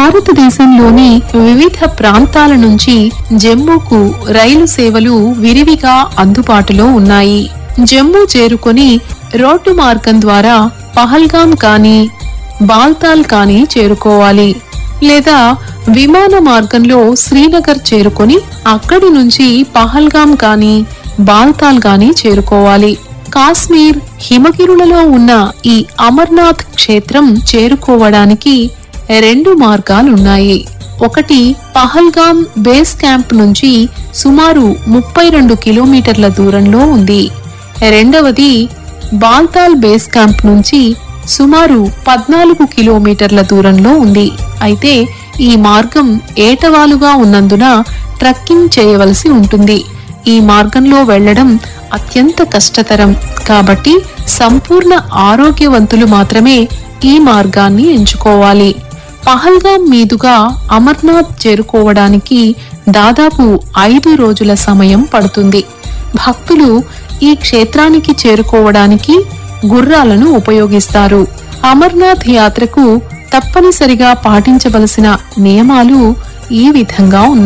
భారతదేశంలోని వివిధ ప్రాంతాల నుంచి జమ్మూకు రైలు సేవలు విరివిగా అందుబాటులో ఉన్నాయి జమ్మూ చేరుకొని రోడ్డు మార్గం ద్వారా పహల్గాం కానీ బాల్తాల్ కానీ చేరుకోవాలి లేదా విమాన మార్గంలో శ్రీనగర్ చేరుకొని అక్కడి నుంచి పహల్గాం కానీ బాల్తాల్ గాని చేరుకోవాలి కాశ్మీర్ హిమగిరులలో ఉన్న ఈ అమర్నాథ్ క్షేత్రం చేరుకోవడానికి రెండు మార్గాలున్నాయి ఒకటి పహల్గాం బేస్ క్యాంప్ నుంచి సుమారు ముప్పై రెండు కిలోమీటర్ల దూరంలో ఉంది రెండవది బాల్తాల్ బేస్ క్యాంప్ నుంచి సుమారు పద్నాలుగు కిలోమీటర్ల దూరంలో ఉంది అయితే ఈ మార్గం ఏటవాలుగా ఉన్నందున ట్రక్కింగ్ చేయవలసి ఉంటుంది ఈ మార్గంలో వెళ్లడం అత్యంత కష్టతరం కాబట్టి సంపూర్ణ ఆరోగ్యవంతులు మాత్రమే ఈ మార్గాన్ని ఎంచుకోవాలి పహల్గాం మీదుగా అమర్నాథ్ చేరుకోవడానికి దాదాపు ఐదు రోజుల సమయం పడుతుంది భక్తులు ఈ క్షేత్రానికి చేరుకోవడానికి గుర్రాలను ఉపయోగిస్తారు అమర్నాథ్ యాత్రకు తప్పనిసరిగా పాటించవలసిన నియమాలు ఈ విధంగా ఉన్నాయి